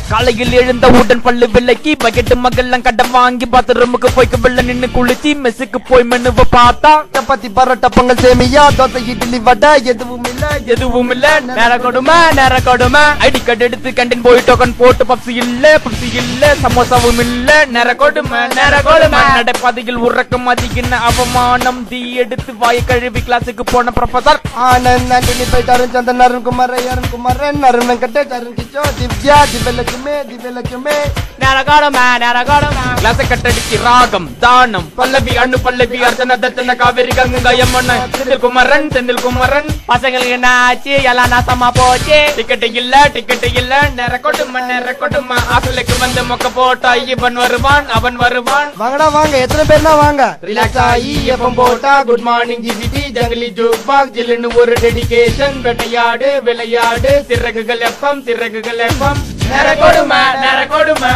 காலையில் எழுந்த உடன் பல்லு விலைக்கு பக்கெட்டு மகள்லாம் கடன் வாங்கி பாத்ரூமுக்கு போய்க்கு வெள்ள நின்னு குளிச்சு மெஸ்ஸுக்கு போய் மெனுவ பார்த்தா சப்பாத்தி பரோட்டா பொங்கல் சேமியா தோசை இட்லி வடை எதுவும் இல்ல எதுவும் இல்ல நேர கொடுமை நேர கொடுமை ஐடி கார்டு எடுத்து கேண்டீன் போய் டோக்கன் போட்டு பப்சி இல்ல பப்சி இல்ல சமோசாவும் இல்ல நேர கொடுமை நேர கொடுமை நடைபாதையில் உறக்கம் அதிகின அவமானம் தீ எடுத்து வாய் கழுவி கிளாஸுக்கு போன ப்ரொஃபசர் ஆனந்த் ஆண்டனி போயிட்டாரு சந்தன் அருண் குமார் அருண் குமாரன் அருண் வெங்கடேஷ் அருண் கிஷோர் திவ்யா திவ்யலட்சுமி திவ்யலட்சுமி நேர கொடுமை நேர கொடுமை கிளாஸை கட்டடிச்சு ராகம் தானம் பல்லவி அண்ணு பல்லவி அர்ச்சன தர்ச்சன காவேரி கங்கா யமுனை செந்தில் குமரன் செந்தில் குமரன் பசங்களுக்கு என்ன ஆச்சு எல்லாம் நாசமா போச்சு டிக்கெட் இல்ல டிக்கெட் இல்ல நேர கொடுமை நேர கொடுமை ஆசலுக்கு வந்து மொக்க போட்டா இவன் வருவான் அவன் வருவான் வாங்கடா வாங்க எத்தனை பேர்னா வாங்க ரிலாக்ஸ் ஆகி எப்பம் போட்டா குட் மார்னிங் ஜிசிடி ஜங்கலி ஜூக் பாக் ஜில்லுன்னு ஒரு டெடிகேஷன் வேட்டையாடு விளையாடு சிறகுகள் எப்பம் சிறகுகள் எப்பம் நேர கொடுமை நேர கொடுமை